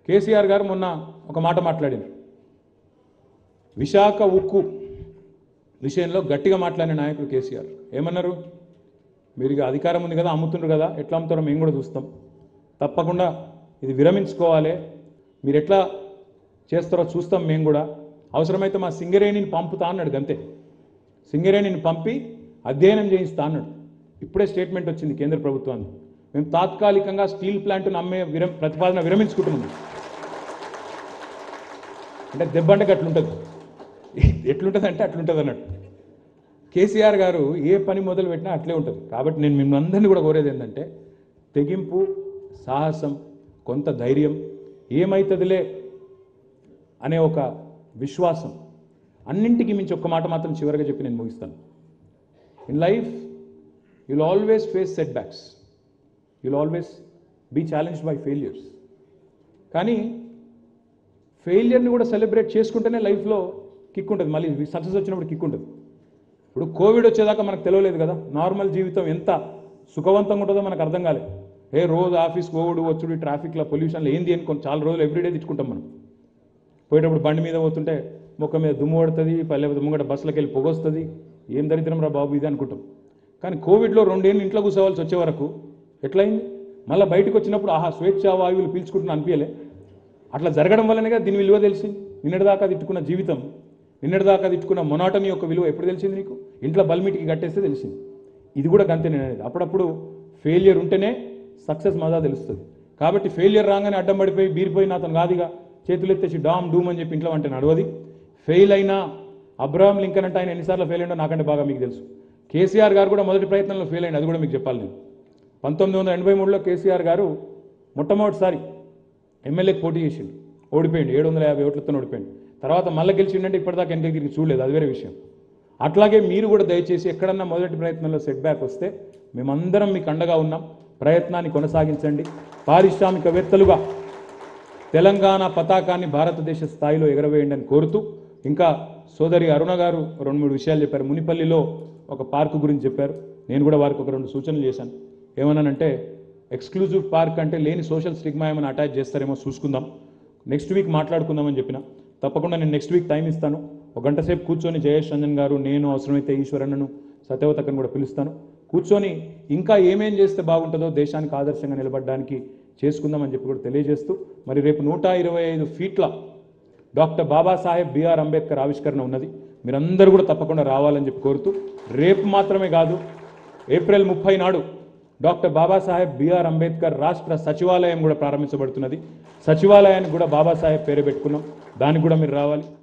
కేసీఆర్ గారు మొన్న ఒక మాట మాట్లాడారు విశాఖ ఉక్కు విషయంలో గట్టిగా మాట్లాడిన నాయకుడు కేసీఆర్ ఏమన్నారు మీరు ఇక అధికారం ఉంది కదా అమ్ముతుండ్రు కదా ఎట్లా అమ్ముతారో మేము కూడా చూస్తాం తప్పకుండా ఇది విరమించుకోవాలి మీరు ఎట్లా చేస్తారో చూస్తాం మేము కూడా అవసరమైతే మా సింగరేణిని పంపుతా అన్నాడు గంతే సింగరేణిని పంపి అధ్యయనం చేయిస్తా అన్నాడు ఇప్పుడే స్టేట్మెంట్ వచ్చింది కేంద్ర ప్రభుత్వానికి మేము తాత్కాలికంగా స్టీల్ ప్లాంట్ను అమ్మే విరం ప్రతిపాదన విరమించుకుంటున్నాం అంటే దెబ్బ అంటే అట్లుంటుంది ఎట్లుంటుంది అంటే అట్లుంటుంది అన్నట్టు కేసీఆర్ గారు ఏ పని మొదలు పెట్టినా అట్లే ఉంటుంది కాబట్టి నేను మిమ్మల్ని అందరినీ కూడా కోరేది ఏంటంటే తెగింపు సాహసం కొంత ధైర్యం ఏమవుతుందిలే అనే ఒక విశ్వాసం అన్నింటికి మించి ఒక్క మాట మాత్రం చివరిగా చెప్పి నేను ముగిస్తాను in life you'll always face setbacks you'll always be challenge by failures కానీ ఫెయిలియర్ని కూడా సెలబ్రేట్ చేసుకుంటేనే లైఫ్లో కిక్ ఉంటుంది మళ్ళీ సక్సెస్ వచ్చినప్పుడు కిక్ ఉంటుంది ఇప్పుడు కోవిడ్ వచ్చేదాకా మనకు తెలియలేదు కదా నార్మల్ జీవితం ఎంత సుఖవంతంగా ఉంటుందో మనకు అర్థం కాలేదు ఏ రోజు ఆఫీస్ కోవిడ్ వచ్చుడు ట్రాఫిక్లో పొల్యూషన్లో ఏంది అని కొన్ని చాలా రోజులు ఎవ్రీడే తెచ్చుకుంటాం మనం పోయేటప్పుడు బండి మీద పోతుంటే ముఖం మీద దుమ్ము పడుతుంది లేకపోతే ముంగట బస్సులకు వెళ్ళి పొగొస్తుంది ఏం దరిద్రం రా బాబు ఇది అనుకుంటాం కానీ కోవిడ్లో రెండేళ్ళు ఇంట్లో కూర్చోవాల్సి వచ్చే వరకు ఎట్లయింది మళ్ళీ బయటకు వచ్చినప్పుడు ఆహా స్వేచ్ఛ వాయువులు పీల్చుకుంటున్నా అనిపించలే అట్లా జరగడం వల్లనే దీని విలువ తెలిసింది నిన్నటిదాకా తిట్టుకున్న జీవితం నిన్నటిదాకా తిట్టుకున్న మొనాటని యొక్క విలువ ఎప్పుడు తెలిసింది నీకు ఇంట్లో బల్మిటికి కట్టేస్తే తెలిసింది ఇది కూడా గంతే నేను అనేది అప్పుడప్పుడు ఫెయిలియర్ ఉంటేనే సక్సెస్ మజా తెలుస్తుంది కాబట్టి ఫెయిలియర్ రాగానే అడ్డం పడిపోయి బీరిపోయి అతను కాదుగా చేతులు ఎత్తేసి డామ్ డూమ్ అని చెప్పి ఇంట్లో అంటే నడవది ఫెయిల్ అయినా అబ్రహాం లింకన్ అంటే ఆయన ఎన్నిసార్లు ఫెయిల్ అయిందో నాకంటే బాగా మీకు తెలుసు కేసీఆర్ గారు కూడా మొదటి ప్రయత్నంలో ఫెయిల్ అయింది అది కూడా మీకు చెప్పాలి నేను పంతొమ్మిది వందల ఎనభై మూడులో కేసీఆర్ గారు మొట్టమొదటిసారి ఎమ్మెల్యేకి పోటీ చేసిండు ఓడిపోయింది ఏడు వందల యాభై ఓట్లతో ఓడిపోయింది తర్వాత మళ్ళీ గెలిచిండంటే ఇప్పటిదాకా వెనక తిరిగి చూడలేదు అది వేరే విషయం అట్లాగే మీరు కూడా దయచేసి ఎక్కడన్నా మొదటి ప్రయత్నంలో సెట్ బ్యాక్ వస్తే మేమందరం మీకు అండగా ఉన్నాం ప్రయత్నాన్ని కొనసాగించండి పారిశ్రామికవేత్తలుగా తెలంగాణ పతాకాన్ని భారతదేశ స్థాయిలో ఎగరవేయండి అని కోరుతూ ఇంకా సోదరి అరుణ గారు రెండు మూడు విషయాలు చెప్పారు మునిపల్లిలో ఒక పార్కు గురించి చెప్పారు నేను కూడా వారికి ఒక రెండు సూచనలు చేశాను ఏమన్నానంటే ఎక్స్క్లూజివ్ పార్క్ అంటే లేని సోషల్ స్టిగ్మా ఏమైనా అటాచ్ చేస్తారేమో చూసుకుందాం నెక్స్ట్ వీక్ మాట్లాడుకుందామని చెప్పిన తప్పకుండా నేను నెక్స్ట్ వీక్ టైం ఇస్తాను ఒక గంట సేపు కూర్చొని జయేష్ రంజన్ గారు నేను అవసరమైతే ఈశ్వరన్నను సత్యవతకను కూడా పిలుస్తాను కూర్చొని ఇంకా ఏమేం చేస్తే బాగుంటుందో దేశానికి ఆదర్శంగా నిలబడడానికి చేసుకుందామని చెప్పి కూడా తెలియజేస్తూ మరి రేపు నూట ఇరవై ఐదు ఫీట్ల డాక్టర్ బాబాసాహెబ్ బిఆర్ అంబేద్కర్ ఆవిష్కరణ ఉన్నది మీరందరూ కూడా తప్పకుండా రావాలని చెప్పి కోరుతూ రేపు మాత్రమే కాదు ఏప్రిల్ ముప్పై నాడు డాక్టర్ బాబాసాహెబ్ బిఆర్ అంబేద్కర్ రాష్ట్ర సచివాలయం కూడా ప్రారంభించబడుతున్నది సచివాలయానికి కూడా బాబాసాహెబ్ పేరు పెట్టుకున్నాం దానికి కూడా మీరు రావాలి